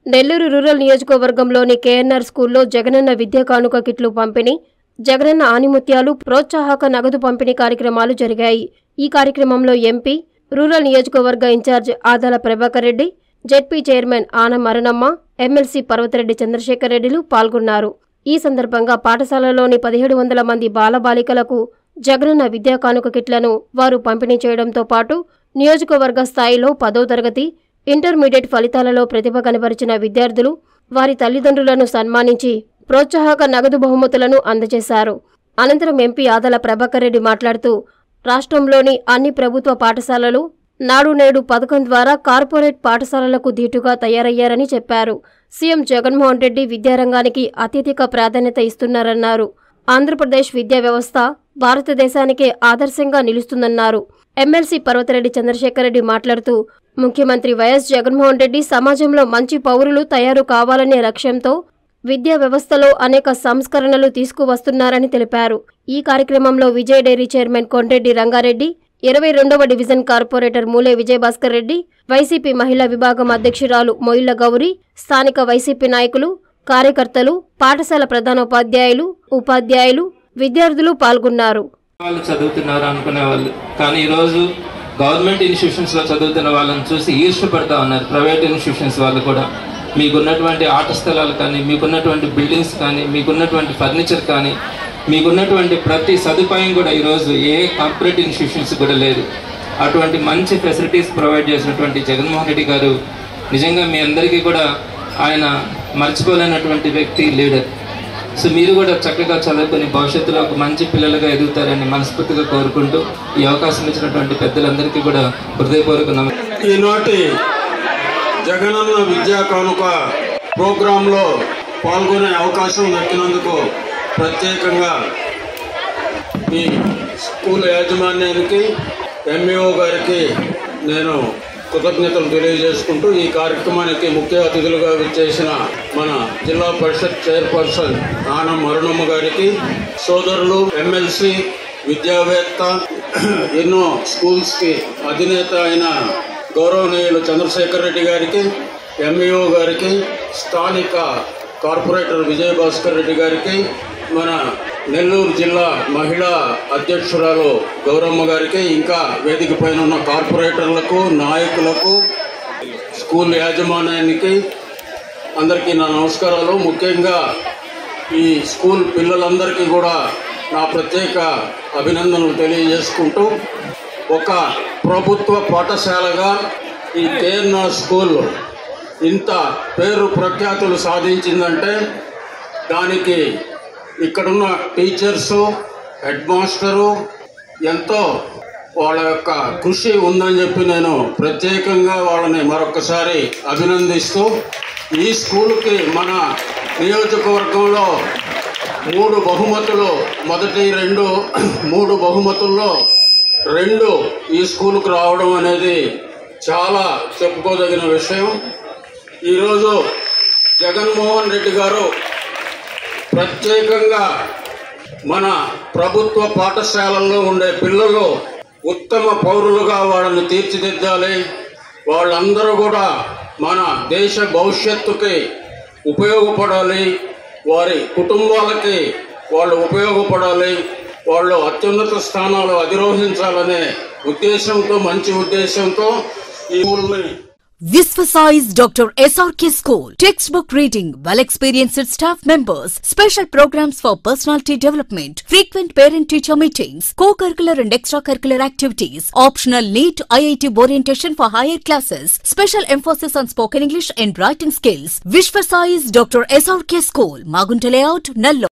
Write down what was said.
Nellore rural నియోజకవర్గంలోని KNR స్కూల్లో జగనన్న విద్యా కానుక కిట్లు పంపిణీ జగనన్న ఆనిముత్యాలు ప్రోత్సాహక నగదు పంపిణీ కార్యక్రమాలు జరిగాయి ఈ కార్యక్రమంలో ఎంపీ రూరల్ నియోజకవర్గ in charge Adala Prabhakar Reddy ZP chairman Anam Arunamma MLC Parvathireddy Chandrasekhar రెడ్డిలు పాల్గొన్నారు ఈ సందర్భంగా పాఠశాలలోని పదిహేడు వందల మంది బాలబాలికలకు జగనన్న విద్యా కానుక కిట్లను వారు పంపిణీ చేయడంతో పాటు నియోజకవర్గ స్థాయిలో పదో తరగతి ఇంటర్మీడియట్ ఫలితాలలో ప్రతిభ కనబరిచిన విద్యార్థులు వారి తల్లిదండ్రులను సన్మానించి ప్రోత్సాహక నగదు బహుమతులను అందజేశారు అనంతరం ఎంపీ ఆదల ప్రభాకర్ రెడ్డి మాట్లాడుతూ రాష్ట్రంలోని అన్ని ప్రభుత్వ పాఠశాలలు నాడు నేడు పథకం ద్వారా కార్పొరేట్ పాఠశాలలకు ధీటుగా తయారయ్యారని చెప్పారు సీఎం జగన్మోహన్ రెడ్డి విద్యారంగానికి అత్యధిక ప్రాధాన్యత ఇస్తున్నారన్నారు ఆంధ్రప్రదేశ్ విద్యా వ్యవస్థ భారతదేశానికే ఆదర్శంగా నిలుస్తుందన్నారు ఎమ్మెల్సీ పర్వతిరెడ్డి చంద్రశేఖర్ రెడ్డి మాట్లాడుతూ ముఖ్యమంత్రి వైఎస్ జగన్మోహన్ రెడ్డి సమాజంలో మంచి పౌరులు తయారు కావాలనే లక్ష్యంతో విద్యా వ్యవస్థలో అనేక సంస్కరణలు తీసుకువస్తున్నారని తెలిపారు ఈ కార్యక్రమంలో విజయ్ డైరీ చైర్మన్ కొండ్రెడ్డి రంగారెడ్డి ఇరవై రెండవ division corporator Mule Vijayabhaskar Reddy YCP మహిళా విభాగం అధ్యక్షురాలు మొయిళ్ల గౌరి స్థానిక వైసీపీ నాయకులు కార్యకర్తలు పాఠశాల ప్రధానోపాధ్యాయులు ఉపాధ్యాయులు విద్యార్థులు పాల్గొన్నారు వాళ్ళు చదువుతున్నారు అనుకునే వాళ్ళు కానీ ఈరోజు గవర్నమెంట్ ఇన్స్టిట్యూషన్స్ లో చదువుతున్న వాళ్ళని చూసి ఈర్ష్యపడతా ఉన్నారు ప్రైవేట్ ఇన్స్టిట్యూషన్స్ వాళ్ళు కూడా మీకున్నటువంటి ఆట స్థలాలు కానీ మీకున్నటువంటి బిల్డింగ్స్ కానీ మీకున్నటువంటి ఫర్నిచర్ కానీ మీకున్నటువంటి ప్రతి సదుపాయం కూడా ఈరోజు ఏ కార్పొరేట్ ఇన్స్టిట్యూషన్స్ కూడా లేదు అటువంటి మంచి ఫెసిలిటీస్ ప్రొవైడ్ చేసినటువంటి జగన్మోహన్ రెడ్డి గారు నిజంగా మీ అందరికీ కూడా ఆయన మర్చిపోలేనటువంటి వ్యక్తి లీడర్ సో మీరు కూడా చక్కగా చదువుకొని భవిష్యత్తులో ఒక మంచి పిల్లలుగా ఎదుగుతారని మనస్ఫూర్తిగా కోరుకుంటూ ఈ అవకాశం ఇచ్చినటువంటి పెద్దలందరికీ కూడా హృదయపూర్వక నమస్కారం ఈనాటి జగనన్న విద్యా కానుక ప్రోగ్రాంలో పాల్గొనే అవకాశం దక్కినందుకు ప్రత్యేకంగా ఈ స్కూల్ యాజమాన్యానికి ఎంఈఓ గారికి నేను కృతజ్ఞతలు తెలియజేసుకుంటూ ఈ కార్యక్రమానికి ముఖ్య అతిథులుగా విచ్చేసిన మన జిల్లా పరిషత్ చైర్పర్సన్ ఆనం అరుణమ్మ గారికి సోదరులు ఎమ్మెల్సీ విద్యావేత్త ఎన్నో స్కూల్స్కి అధినేత అయిన గౌరవనీయులు చంద్రశేఖర్ రెడ్డి గారికి ఎంఈఓ గారికి స్థానిక కార్పొరేటర్ విజయభాస్కర్ రెడ్డి గారికి మన నెల్లూరు జిల్లా మహిళా అధ్యక్షురాలు గౌరమ్మ గారికి ఇంకా వేదిక పైన ఉన్న కార్పొరేటర్లకు నాయకులకు స్కూల్ యాజమాన్యానికి అందరికీ నా నమస్కారాలు ముఖ్యంగా ఈ స్కూల్ పిల్లలందరికీ కూడా నా ప్రత్యేక అభినందనలు తెలియజేసుకుంటూ ఒక ప్రభుత్వ పాఠశాలగా ఈ కేఎన్ఆర్ స్కూల్ ఇంత పేరు ప్రఖ్యాతులు సాధించిందంటే దానికి ఇక్కడున్న టీచర్సు హెడ్ మాస్టరు ఎంతో వాళ్ళ యొక్క కృషి ఉందని చెప్పి నేను ప్రత్యేకంగా వాళ్ళని మరొకసారి అభినందిస్తూ ఈ స్కూల్కి మన నియోజకవర్గంలో మూడు బహుమతులు మొదటి రెండు మూడు బహుమతుల్లో రెండు ఈ స్కూల్కు రావడం అనేది చాలా చెప్పుకోదగిన విషయం ఈరోజు జగన్మోహన్ రెడ్డి గారు ప్రత్యేకంగా మన ప్రభుత్వ పాఠశాలల్లో ఉండే పిల్లలు ఉత్తమ పౌరులుగా వాళ్ళని తీర్చిదిద్దాలి వాళ్ళందరూ కూడా మన దేశ భవిష్యత్తుకి ఉపయోగపడాలి వారి కుటుంబాలకి వాళ్ళు ఉపయోగపడాలి వాళ్ళు అత్యున్నత స్థానాలు అధిరోహించాలనే ఉద్దేశంతో మంచి ఉద్దేశంతో ఈ స్కూల్ని Visvasize Dr. SRK School. Textbook reading, well experienced staff members, special programs for personality development, frequent parent teacher meetings, co curricular and extracurricular activities, optional NEET IIT orientation for higher classes, special emphasis on spoken English and writing skills. Visvasize Dr. SRK School, Magunta Layout, Nallo.